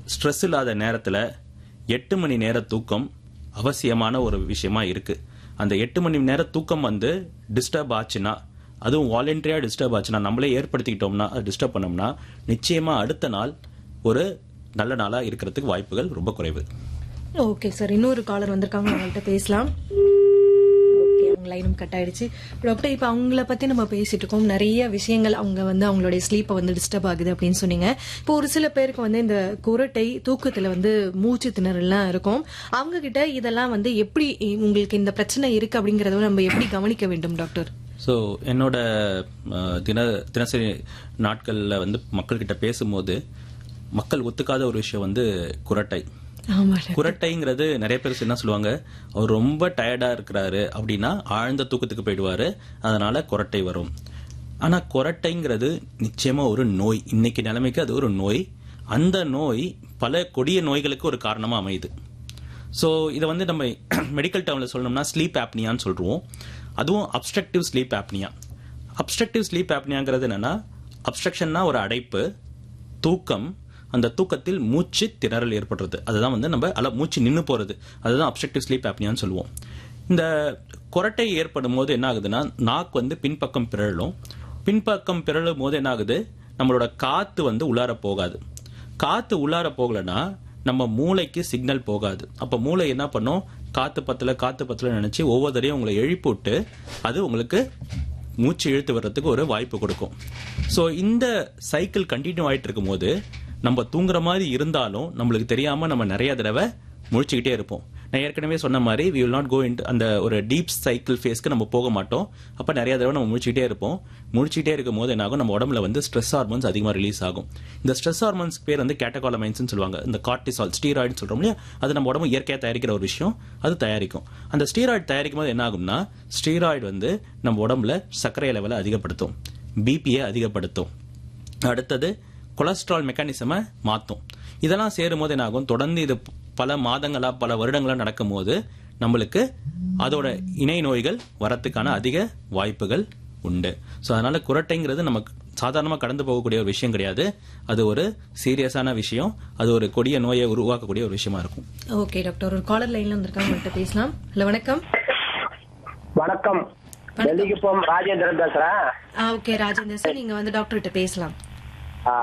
Stress இல்லாத நேரத்தில் எட்டு மணி நேர தூக்கம் அவசியமான ஒரு விஷயமா இருக்கு அந்த எட்டு மணி நேர தூக்கம் வந்து டிஸ்டர்ப் ஆச்சுன்னா அதுவும் வாலண்டரியா டிஸ்டர்ப் ஆச்சுன்னா நம்மளே ஏற்படுத்திக்கிட்டோம்னா டிஸ்டர்ப் பண்ணோம்னா நிச்சயமா அடுத்த நாள் ஒரு நல்ல நாளா இருக்கிறதுக்கு வாய்ப்புகள் ரொம்ப குறைவு ஓகே சார் இன்னொரு காலர் வந்திருக்காங்க அவங்கள்ட்ட பேசலாம் ஓகே அவங்க லைனும் கட் ஆயிடுச்சு டாக்டர் இப்போ அவங்கள பத்தி நம்ம பேசிட்டு இருக்கோம் நிறைய விஷயங்கள் அவங்க வந்து அவங்களுடைய ஸ்லீப்பை வந்து டிஸ்டர்ப் ஆகுது அப்படின்னு சொன்னீங்க இப்போ ஒரு சில பேருக்கு வந்து இந்த குரட்டை தூக்கத்துல வந்து மூச்சு திணறல்லாம் இருக்கும் அவங்க கிட்ட இதெல்லாம் வந்து எப்படி உங்களுக்கு இந்த பிரச்சனை இருக்கு அப்படிங்கறத நம்ம எப்படி கவனிக்க வேண்டும் டாக்டர் ஸோ என்னோட அஹ், தின தினசரி நாட்களில் வந்து மக்கள்கிட்ட பேசும்போது மக்கள் ஒத்துக்காத ஒரு விஷயம் வந்து குரட்டை ஆமா குரட்டைங்கிறது நிறைய பேர் என்ன சொல்லுவாங்க அவர் ரொம்ப டயர்டா இருக்கிறாரு அப்படின்னா ஆழ்ந்த தூக்கத்துக்கு போயிடுவாரு அதனால குரட்டை வரும் ஆனா குரட்டைங்கிறது நிச்சயமா ஒரு நோய் இன்னைக்கு நிலைமைக்கு அது ஒரு நோய் அந்த நோய் பல கொடிய நோய்களுக்கு ஒரு காரணமா அமையுது ஸோ இதை வந்து நம்ம மெடிக்கல் டேர்மில் சொல்லணும்னா ஸ்லீப் ஆப்னியான்னு சொல்றோம் அதுவும் obstructive sleep apnoea obstructive sleep ஆப்னியாங்கிறது என்னன்னா அப்ஸ்ட்ரக்ஷன்னா ஒரு அடைப்பு தூக்கம் அந்த தூக்கத்தில் மூச்சு திணறல் ஏற்படுறது அதுதான் வந்து நம்ம அல்ல மூச்சு நின்று போறது அதுதான் அப்ஸ்ட்ரக்டிவ் ஸ்லீப் ஆப்னியான்னு சொல்லுவோம் இந்த குரட்டை ஏற்படும் போது என்ன ஆகுதுன்னா நாக்கு வந்து பின்பக்கம் பிறழும் பின்பக்கம் பிறழும் போது என்ன ஆகுது நம்மளோட காத்து வந்து உள்ளார போகாது காத்து உள்ளார போகலன்னா நம்ம மூளைக்கு சிக்னல் போகாது அப்ப மூளை என்ன பண்ணும் காத்து பத்தல காத்து பத்தல நினைச்சு ஒவ்வொரு தடையும் உங்களை எழுப்பிவிட்டு அது உங்களுக்கு மூச்சு இழுத்து வர்றதுக்கு ஒரு வாய்ப்பு கொடுக்கும் ஸோ இந்த சைக்கிள் கண்டினியூ ஆயிட்டு இருக்கும்போது நம்ம தூங்குற மாதிரி இருந்தாலும் நம்மளுக்கு தெரியாம நம்ம நிறைய தடவை முழிச்சுக்கிட்டே இருப்போம் நான் ஏற்கனவே சொன்ன மாதிரி we will not go in அந்த ஒரு டீப் சைக்கிள் ஃபேஸ்க்கு நம்ம போக மாட்டோம் அப்ப நிறைய தடவை நம்ம முழிச்சுக்கிட்டே இருப்போம் முழிச்சுக்கிட்டே இருக்கும் போது என்னாகும் நம்ம உடம்புல வந்து ஸ்ட்ரெஸ் ஹார்மோன்ஸ் அதிகமாக ரிலீஸ் ஆகும் இந்த ஸ்ட்ரெஸ் ஹார்மோன்ஸ் பேர் வந்து கேட்டகாலமைன்ஸ் சொல்லுவாங்க இந்த கார்டிசால் ஸ்டீராய்டு சொல்றோம் இல்லையா அது நம்ம உடம்பு இயற்கையாக தயாரிக்கிற ஒரு விஷயம் அது தயாரிக்கும் அந்த ஸ்டீராய்டு தயாரிக்கும் போது என்ன ஆகும்னா ஸ்டீராய்டு வந்து நம்ம உடம்புல சர்க்கரை லெவலை அதிகப்படுத்தும் பிபியை அதிகப்படுத்தும் அடுத்தது கொலஸ்ட்ரால் மெக்கானிசமை மாற்றும் இதெல்லாம் சேரும் போது என்ன ஆகும் தொடர்ந்து இது பல மாதங்களா பல வருடங்களா நடக்கும் போது நம்மளுக்கு அதோட இணை நோய்கள் வரத்துக்கான அதிக வாய்ப்புகள் உண்டு ஸோ அதனால குரட்டைங்கிறது நமக்கு சாதாரணமாக கடந்து போகக்கூடிய ஒரு விஷயம் கிடையாது அது ஒரு சீரியஸான விஷயம் அது ஒரு கொடிய நோயை உருவாக்கக்கூடிய ஒரு விஷயமா இருக்கும் ஓகே டாக்டர் ஒரு காலர் லைன்ல வந்திருக்காங்க அவங்கள்ட்ட பேசலாம் ஹலோ வணக்கம் வணக்கம் டெல்லிக்கு போம் ராஜேந்திரன் பேசுறேன் ஆ ஓகே ராஜேந்தர் சார் நீங்க வந்து டாக்டர் கிட்ட பேசலாம் ஆ.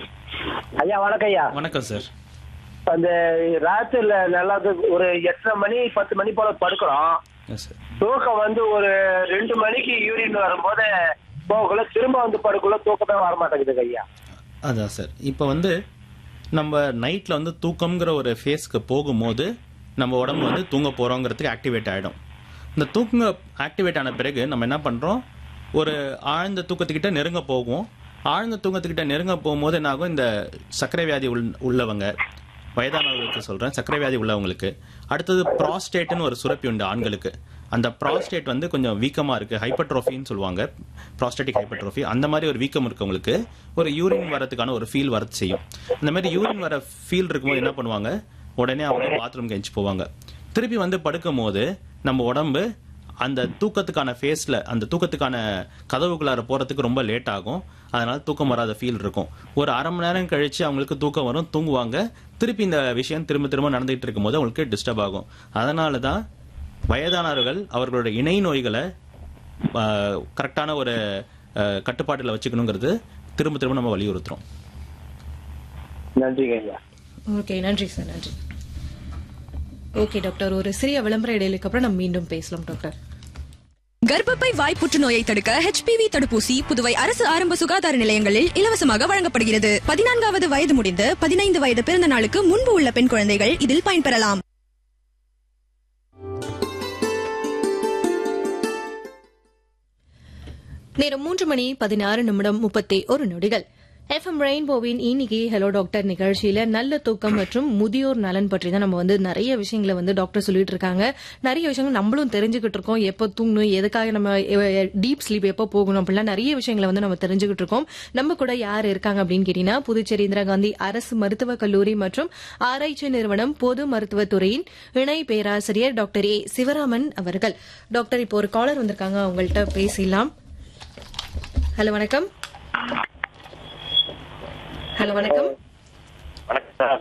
ஐயா வணக்கம் ஐயா வணக்கம் சார் அந்த ராத்திரில நல்லா தூ- ஒரு எட்டரை மணி பத்து மணி போல படுக்கிறோம் எஸ் சார் தூக்கம் வந்து ஒரு ரெண்டு மணிக்கு யூரின் வரும்போது போகக்குள்ள திரும்ப வந்து படுக்குள்ள தூக்கமே வர மாட்டேங்குது ஐயா அதான் சார் இப்போ வந்து நம்ம நைட்ல வந்து தூக்கம்ங்கிற ஒரு ஃபேஸ்க்கு போகும்போது நம்ம உடம்பு வந்து தூங்க போறோங்கிறதுக்கு ஆக்டிவேட் ஆயிடும் இந்த தூங்க ஆக்டிவேட் ஆன பிறகு நம்ம என்ன பண்றோம் ஒரு ஆழ்ந்த தூக்கத்துக்கிட்ட நெருங்க போகும் ஆழ்ந்த தூக்கத்துக்கிட்ட நெருங்க போகும்போது என்ன ஆகும் இந்த சர்க்கரை வியாதி உள்- உள்ளவங்க வயதானவர்களுக்கு சொல்றேன் சர்க்கரை வியாதி உள்ளவங்களுக்கு அடுத்தது ப்ராஸ்டேட்னு ஒரு சுரப்பி உண்டு ஆண்களுக்கு அந்த ப்ராஸ்டேட் வந்து கொஞ்சம் வீக்கமா இருக்கு ஹைப்பர்ட்ரோஃபின்னு சொல்லுவாங்க ப்ராஸ்டேட்டிக் ஹைப்பர்ட்ரோஃபி அந்த மாதிரி ஒரு வீக்கம் இருக்கவங்களுக்கு ஒரு யூரின் வரதுக்கான ஒரு ஃபீல் வரது செய்யும் அந்த மாதிரி யூரின் வர ஃபீல் இருக்கும்போது என்ன பண்ணுவாங்க உடனே அவங்க பாத்ரூம் கழிச்சு போவாங்க திருப்பி வந்து படுக்கும் போது நம்ம உடம்பு அந்த தூக்கத்துக்கான ஃபேஸ்ல அந்த தூக்கத்துக்கான கதவுக்குள்ளார போறதுக்கு ரொம்ப லேட் ஆகும் அதனால தூக்கம் வராத ஃபீல் இருக்கும் ஒரு அரை மணி நேரம் கழிச்சு அவங்களுக்கு தூக்கம் வரும் தூங்குவாங்க திருப்பி இந்த விஷயம் திரும்ப திரும்ப நடந்துகிட்டு இருக்கும்போது அவங்களுக்கு டிஸ்டர்ப் ஆகும் அதனால தான் வயதானவர்கள் அவர்களோட இணை நோய்களை கரெக்டான ஒரு கட்டுப்பாட்டில் வச்சுக்கணுங்கிறது திரும்ப திரும்ப நம்ம வலியுறுத்துறோம் நன்றிங்க ஐயா ஓகே நன்றி சார் நன்றி ஓகே டாக்டர் ஒரு சிறிய விளம்பர இடைவெளிக்கு அப்புறம் நம்ம மீண்டும் பேசலாம் டாக்டர் கர்ப்பப்பை வாய் புற்றுநோயை தடுக்க ஹெச்பிவி தடுப்பூசி புதுவை அரசு ஆரம்ப சுகாதார நிலையங்களில் இலவசமாக வழங்கப்படுகிறது பதினான்காவது வயது முடிந்து பதினைந்து வயது பிறந்த நாளுக்கு முன்பு உள்ள பெண் குழந்தைகள் இதில் பயன்பெறலாம் நேரம் மூன்று மணி பதினாறு நிமிடம் முப்பத்தி ஒரு நொடிகள் எஃப்எம் ரெயின்போவின் இன்னைக்கு ஹலோ டாக்டர் நிகழ்ச்சியில நல்ல தூக்கம் மற்றும் முதியோர் நலன் பற்றி தான் நம்ம வந்து நிறைய விஷயங்களை வந்து டாக்டர் சொல்லிட்டு இருக்காங்க நிறைய விஷயங்கள் நம்மளும் தெரிஞ்சுக்கிட்டு இருக்கோம் எப்போ தூங்கணும் எதுக்காக நம்ம டீப் ஸ்லீப் எப்போ போகணும் அப்படிலாம் நிறைய விஷயங்களை வந்து நம்ம தெரிஞ்சுக்கிட்டு இருக்கோம் நம்ம கூட யார் இருக்காங்க அப்படின்னு கேட்டீங்கன்னா புதுச்சேரி இந்திரா காந்தி அரசு மருத்துவக் கல்லூரி மற்றும் ஆராய்ச்சி நிறுவனம் பொது மருத்துவத்துறையின் இணை பேராசிரியர் டாக்டர் ஏ சிவராமன் அவர்கள் டாக்டர் இப்போ ஒரு காலர் வந்திருக்காங்க அவங்கள்ட்ட பேசலாம் ஹலோ வணக்கம் ஹலோ வணக்கம் வணக்கம் சார்